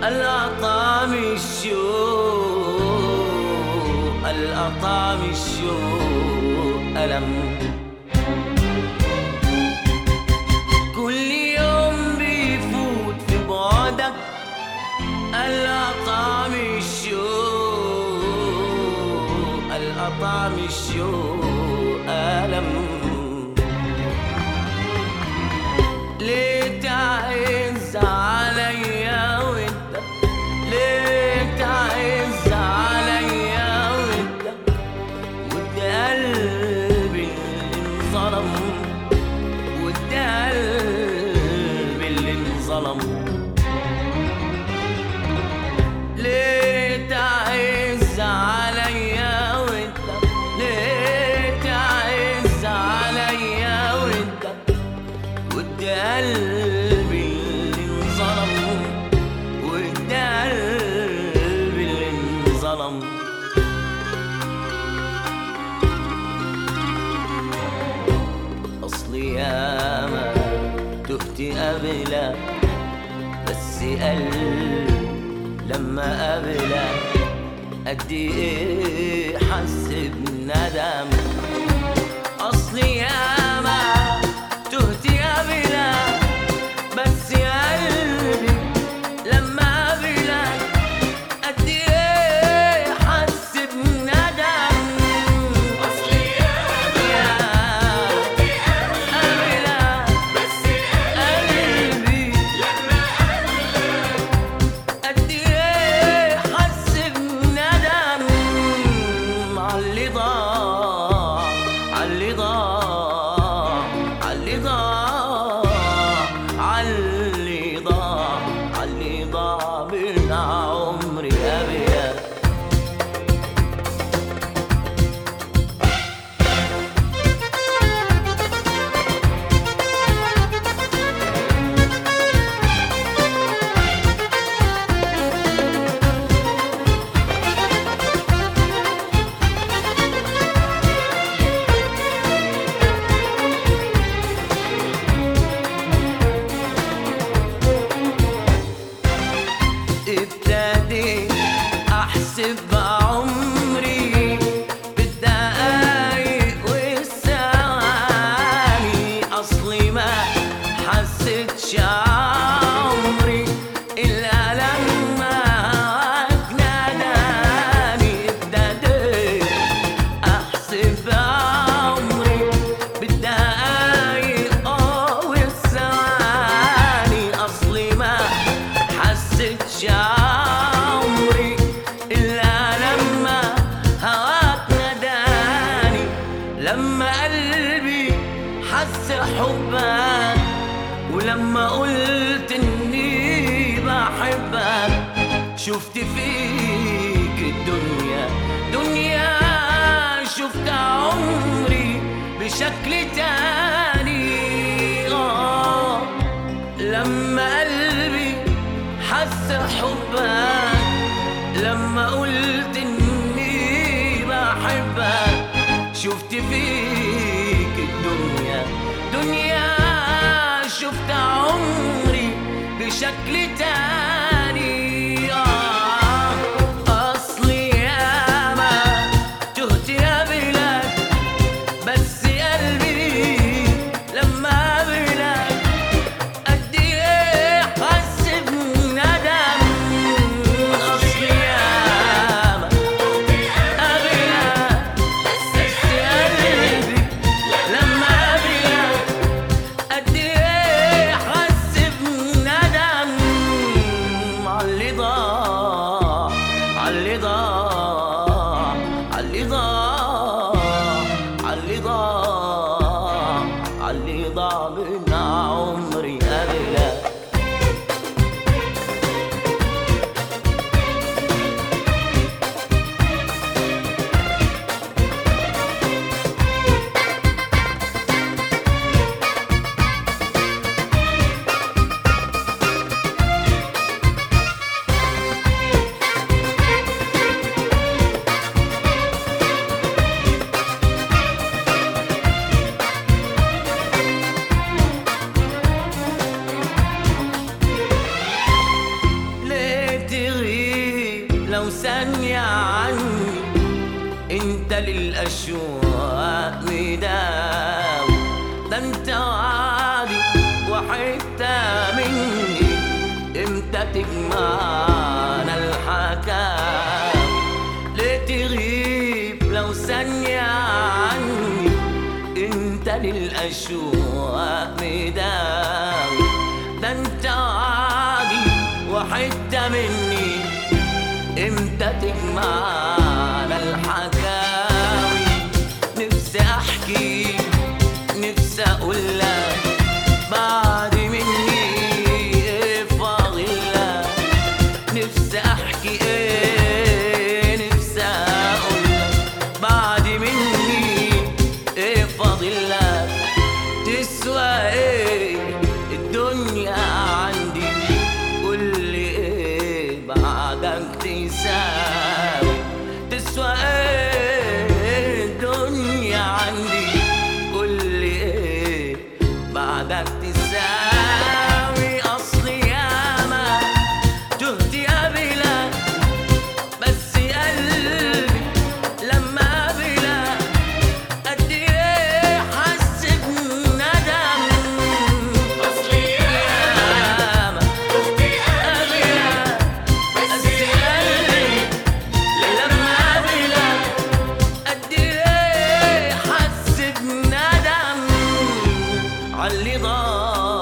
الأطعم الشوق الأطعم الشوق ألم كل يوم بيفوت في بعدك الأطعم الشوق الأطعم الشوق ألم ليه تعز عليا وانت ليه تعز عليا وانت وانت قلبي اللي انظلم وانت قلبي اللي انظلم ليه تعز عليا وانت ليه تعز عليا وانت ودي قلبي اللي انظلم ودي قلبي اللي انظلم اصلي ياما تهت قبلك بس قلبي لما قبلك قد ايه حس بندم اصلي ياما تهت قبلك بس قلبي لما قبلك قد ايه حس بندم اصلي ياما قبلك بس قلبي قد ايه حس بندم عاللي ضاع عاللي ضاع عاللي ضاع عاللي ضاع عاللي ضاع من عمري ابيض ابتديت احسب عمري بالدقايق والثواني اصلي ما حسيتش عمري الا لما ناداني ابتديت احسب عمري بالدقايق اه والثواني اصلي ما حسيتش عمري الا لما هواك ناداني لما قلبي حس حبك ولما قلت اني بحبك شفت فيك الدنيا دنيا شفت عمري بشكل تاني آه لما قلبي حس حبك لما قلت اني بحبك شفت فيك الدنيا دنيا شفت عمري بشكل تاني آه أصلي ياما تهت قبلك بس قلبي لما قبلك قد ايه حس بندم اصلي ياما قبلك بس قلبي لما قبلك قد ايه حس بندم عاللي ضاع عاللي ضاع عاللي ضاع عاللي ضاع عاللي ضاع من عمري قبلك للأشواق مداوي ده انت وعدي وحتة مني امتى تجمعنا الحكاوي ليه تغيب لو ثانية عني انت للأشواق مداوي ده انت وعدي وحتة مني امتى تجمعنا الحكاوي نفسي احكي نفسي اقول لك بعد مني ايه فاضل لك نفسي احكي ايه نفسي اقول لك بعد مني ايه فاضل لك تسوى ايه الدنيا عندي قول لي ايه بعدك تساوي تسوى ايه الدنيا عندي قول لي ايه بعدك تساوي اصلي ياما تهت قبلك بس قلبي لما قبلك قد ايه حس بندم اصلي ياما قبلك بس قلبي لما قبلك قد ايه حس بندم عاللي ضاع